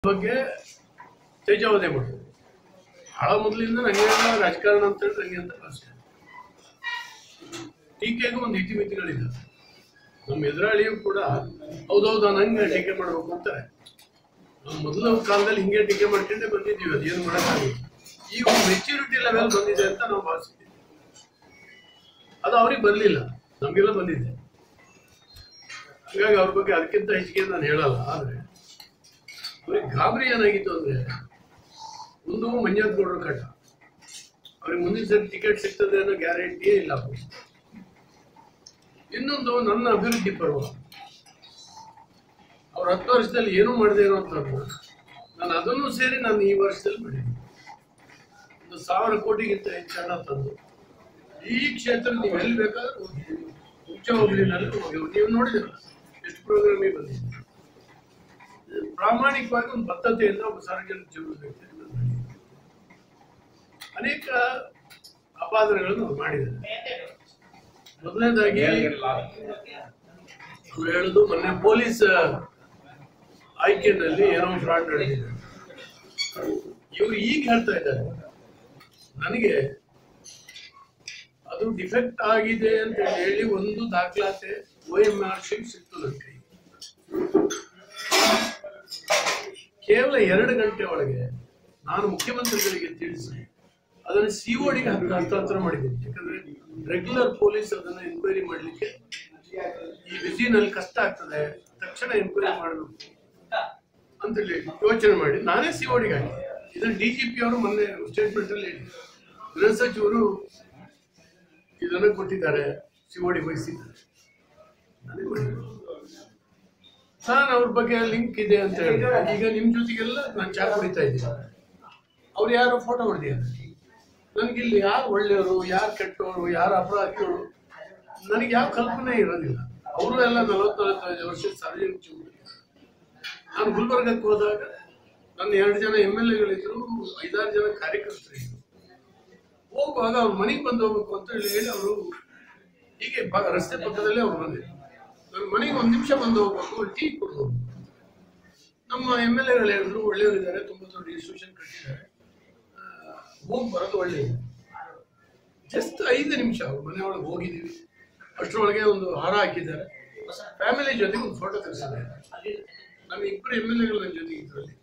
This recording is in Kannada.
ಬಗ್ಗೆ ತೇಜಾವಧೆ ಮಾಡೋದು ಬಹಳ ಮೊದಲಿಂದ ನಂಗೆ ರಾಜಕಾರಣ ಅಂತ ಹೇಳಿ ನಂಗೆ ಅಂತ ಭಾಷೆ ಟೀಕೆಗೂ ಒಂದು ಇತಿಮಿತಿಗಳಿಲ್ಲ ನಮ್ಮ ಎದುರಾಳಿಯೂ ಕೂಡ ಹೌದೌದು ನಂಗೆ ಟೀಕೆ ಮಾಡ್ಬೇಕು ಅಂತಾರೆ ನಾವು ಮೊದಲ ಕಾಲದಲ್ಲಿ ಹಿಂಗೆ ಟೀಕೆ ಮಾಡ್ಕೊಂಡೇ ಬಂದಿದ್ದೀವಿ ಅದೇನು ಮಾಡೋಕ್ಕಾಗಿಲ್ಲ ಈಗ ಒಂದು ಮೆಚ್ಯೂರಿಟಿ ಲೆವೆಲ್ ಬಂದಿದೆ ಅಂತ ನಾವು ಭಾವಿಸ್ತೀವಿ ಅದು ಅವ್ರಿಗೆ ಬರಲಿಲ್ಲ ನಮಗೆಲ್ಲ ಬಂದಿದೆ ಹಾಗಾಗಿ ಅವ್ರ ಬಗ್ಗೆ ಅದಕ್ಕಿಂತ ಹೆಚ್ಚಿಗೆ ನಾನು ಹೇಳಲ್ಲ ಆದರೆ ಅವ್ರಿಗೆ ಗಾಬರಿ ಏನಾಗಿತ್ತು ಅಂದ್ರೆ ಒಂದು ಮಂಜಾತ್ ಗೌಡ್ರ ಕಟ್ಟ ಅವ್ರಿಗೆ ಮುಂದಿನ ಸರಿ ಟಿಕೆಟ್ ಸಿಗ್ತದೆ ಅನ್ನೋ ಗ್ಯಾರಂಟಿಯೇ ಇಲ್ಲ ಅವ್ರಿಗೆ. ಇನ್ನೊಂದು ನನ್ನ ಅಭಿವೃದ್ಧಿ ಪರ್ವ ಅವ್ರ ಹತ್ತು ವರ್ಷದಲ್ಲಿ ಏನೂ ಮಾಡದೇ ಇರೋಂಥದ್ದು ನಾನು ಅದನ್ನು ಸೇರಿ ನಾನು ಈ ವರ್ಷದಲ್ಲಿ ಮಾಡಿದ್ದೀನಿ ಒಂದು ಸಾವಿರ ಕೋಟಿಗಿಂತ ಹೆಚ್ಚು ಹಣ ತಂದು ಈ ಕ್ಷೇತ್ರ ನೀವು ಎಲ್ಲಿ ಬೇಕಾದ್ರೂ ಹೋಗಿ ಉಚ್ಚ ಹೋಗ್ಲಿನಲ್ಲಿ ಹೋಗಿ ನೀವು ನೋಡಿದಿರಲ್ಲ ಎಷ್ಟು ಪ್ರೋಗ್ರಾಮಿಗೆ ಬಂದಿದೆ ಪ್ರಾಮಾಣಿಕವಾಗಿ ಒಂದು ಬದ್ಧತೆಯಿಂದ ಒಬ್ಬ ಸಾರ್ವಜನಿಕ ಜೀವನ ವ್ಯಕ್ತಿಯನ್ನು ನಾನು ಮಾಡಿದ್ದೀನಿ. ಅನೇಕ ಅಪಾದನೆಗಳನ್ನು ಅವ್ರು ಮಾಡಿದ್ದಾರೆ ಮೊದಲನೇದಾಗಿ ಅವ್ರು ಹೇಳುದು ಮೊನ್ನೆ ಪೊಲೀಸ್ ಆಯ್ಕೆನಲ್ಲಿ ಏನೋ ಫ್ರಾಡ್ ನಡೆದಿದೆ ಇವರು ಈಗ ಹೇಳ್ತಾ ಇದ್ದಾರೆ ನನಗೆ ಅದು ಡಿಫೆಕ್ಟ್ ಆಗಿದೆ ಅಂತ ಹೇಳಿ ಒಂದು ದಾಖಲಾತಿ ಒ ಎಂ ಆರ್ ಶೀಟ್ ಸಿಕ್ತು ನನ್ನ ಕೈ ಕೇವಲ ಎರಡು ಗಂಟೆ ಒಳಗೆ ನಾನು ಮುಖ್ಯಮಂತ್ರಿಗಳಿಗೆ ತಿಳಿಸಿ ಅದನ್ನು ಸಿಒಡಿಗೆ ಹಸ್ತಾಂತರ ಮಾಡಿದ್ದೀನಿ ಯಾಕಂದ್ರೆ ರೆಗ್ಯುಲರ್ ಪೊಲೀಸ್ ಅದನ್ನ ಎನ್ಕ್ವೈರಿ ಮಾಡಲಿಕ್ಕೆ ಈ ಬಿಸಿನಲ್ಲಿ ಕಷ್ಟ ಆಗ್ತದೆ ತಕ್ಷಣ ಎನ್ಕ್ವೈರಿ ಮಾಡಬೇಕು ಅಂತೇಳಿ ಯೋಚನೆ ಮಾಡಿ ನಾನೇ ಸಿಒಡಿಗೆ ಹಾಕಿದೆ ಇದನ್ನು ಡಿ ಜಿ ಪಿ ಅವರು ಮೊನ್ನೆ ಸ್ಟೇಟ್ಮೆಂಟ್ ಅಲ್ಲಿ ಹೇಳಿದ್ರು. ಗೃಹ ಸಚಿವರು ಇದನ್ನು ಕೊಟ್ಟಿದ್ದಾರೆ ಸಿಒಡಿ ವಹಿಸಿದ್ದಾರೆ ನಾನೇ ಮಾಡಿದ್ದು. ನಾನು ಅವ್ರ ಬಗ್ಗೆ ಲಿಂಕ್ ಇದೆ ಅಂತ ಹೇಳಿದ್ರೆ ಈಗ ನಿಮ್ ಜೊತೆಗೆಲ್ಲ ನಾನು ಚಾ ಕುಡಿತಾ ಇದ್ದೀನಿ ಅವ್ರು ಯಾರೋ ಫೋಟೋ ಹೊಡೆದಿದ್ದಾರೆ ನನಗಿಲ್ಲಿ ಯಾರು ಒಳ್ಳೆಯವರು ಯಾರು ಕೆಟ್ಟವರು ಯಾರು ಅಪರಾಧಿಗಳು ನನಗೆ ಯಾವ ಕಲ್ಪನೆ ಇರೋದಿಲ್ಲ ಅವರು ಎಲ್ಲ ನಲವತ್ತು ನಲವತ್ತೈದು ವರ್ಷದ ಸಾರ್ವಜನಿಕ ಜೀವನ ನಾನು ಗುಲ್ಬರ್ಗಕ್ಕೆ ಹೋದಾಗ ನನ್ನ ಎರಡು ಜನ ಎಮ್ ಎಲ್ ಎಗಳಿದ್ರು ಐದಾರು ಜನ ಕಾರ್ಯಕರ್ತರಿದ್ರು ಹೋಗುವಾಗ ಅವ್ರ ಮನೆಗೆ ಬಂದು ಹೋಗ್ಬೇಕು ಅಂತ ಹೇಳಿ ಹೇಳಿ ಅವರು ಹೀಗೆ ಬ- ರಸ್ತೆ ಪಕ್ಕದಲ್ಲೇ ಅವ್ರು ಬಂದಿದ್ರು ನನ್ನ ಮನೆಗೆ ಒಂದು ನಿಮಿಷ ಬಂದು ಹೋಗ್ಬೇಕು ಒಂದು ಟೀ ಕೊಡೋದು ನಮ್ಮ ಎಮ್ ಎಲ್ ಎಗಳು ಹೇಳಿದ್ರು ಒಳ್ಳೆಯವರಿದ್ದಾರೆ ತುಂಬ ದೊಡ್ಡ ಇನ್ಸ್ಟಿಟ್ಯೂಷನ್ ಕಟ್ಟಿದ್ದಾರೆ ಹೋಗಿ ಬರೋದು ಒಳ್ಳೆಯದು ಜಸ್ಟ್ ಐದು ನಿಮಿಷ ಅವ್ರ ಮನೆ ಒಳಗೆ ಹೋಗಿದ್ದೀವಿ ಅಷ್ಟರೊಳಗೆ ಒಂದು ಹಾರ ಹಾಕಿದ್ದಾರೆ ಫ್ಯಾಮಿಲಿ ಜೊತೆಗೆ ಒಂದು ಫೋಟೋ ತೆಗೆಸಿದ್ದಾರೆ ನಮ್ಮ ಇಬ್ಬರು ಎಮ್ ಎಲ್ ಎಗಳು ನನ್ನ ಜೊತೆಗೆ ಇದ್ರಲ್ಲಿ